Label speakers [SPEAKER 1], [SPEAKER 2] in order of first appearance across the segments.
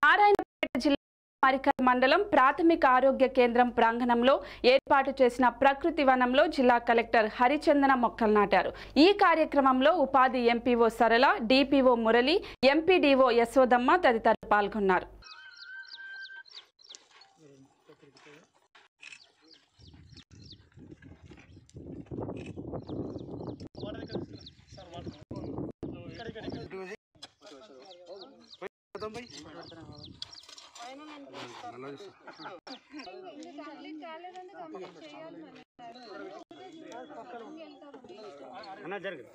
[SPEAKER 1] నారాయణపేట జిల్లా మరికల్ మండలం ప్రాథమిక ఆరోగ్య కేంద్రం ప్రాంగణంలో ఏర్పాటు చేసిన ప్రకృతి వనంలో జిల్లా కలెక్టర్ హరిచందన మొక్కలు నాటారు ఈ కార్యక్రమంలో ఉపాధి ఎంపీఓ సరళ డిపిఓ మురళి ఎంపీడీఓ యశోదమ్మ తదితరులు పాల్గొన్నారు
[SPEAKER 2] అన్న జరగదు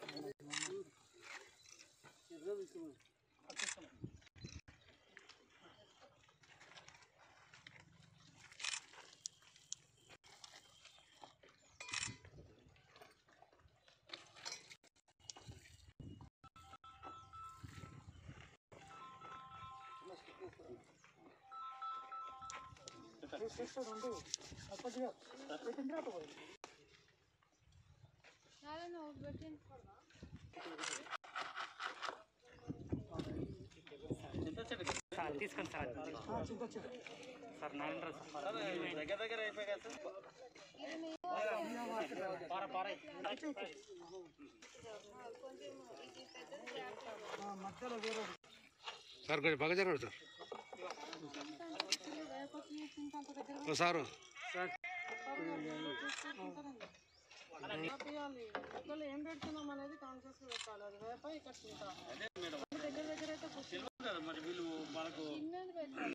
[SPEAKER 2] సార్ తీసుకోండి సార్ సార్ నారాయణ సార్ దగ్గర దగ్గర అయిపోయి పార పార
[SPEAKER 3] సార్ కొంచెం బాగా జరగదు సార్ ఓ సారు
[SPEAKER 4] మొక్కలు ఏం పెడుతున్నాం అనేది కాన్షియస్ పెట్టాలి అది వేప ఇక్కడ చింత దగ్గర దగ్గర అయితే
[SPEAKER 2] మరి వీళ్ళు మనకు
[SPEAKER 4] చిన్నది పెట్టాలి